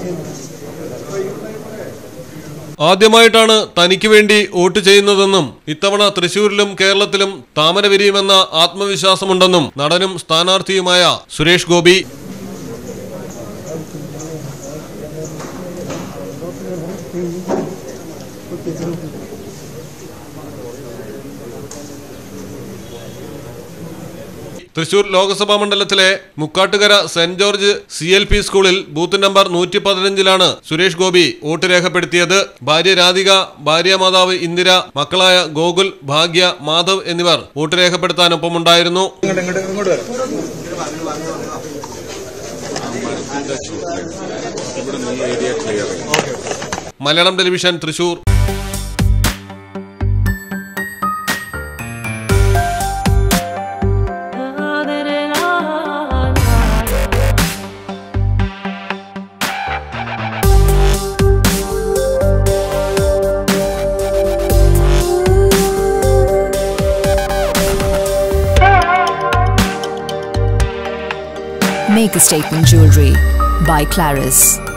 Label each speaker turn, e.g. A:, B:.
A: ആദ്യമായിട്ടാണ് തനിക്ക് വേണ്ടി വോട്ട് ചെയ്യുന്നതെന്നും ഇത്തവണ തൃശൂരിലും കേരളത്തിലും താമര വിരിയുമെന്ന ആത്മവിശ്വാസമുണ്ടെന്നും നടനും സ്ഥാനാർത്ഥിയുമായ സുരേഷ് ഗോപി തൃശൂർ ലോക്സഭാ മണ്ഡലത്തിലെ Mukkattukara saint George C L P സ്കൂളിൽ ബൂത്ത് നമ്പർ നൂറ്റി പതിനഞ്ചിലാണ് സുരേഷ് ഗോപി വോട്ട് രേഖപ്പെടുത്തിയത് ഭാര്യ രാധിക ഭാര്യ മാതാവ് ഇന്ദിര മക്കളായ ഗോകുൽ ഭാഗ്യ മാധവ് എന്നിവർ വോട്ട് രേഖപ്പെടുത്താനൊപ്പമുണ്ടായിരുന്നു Malayalam television Thrissur
B: Make a statement jewelry by Claris.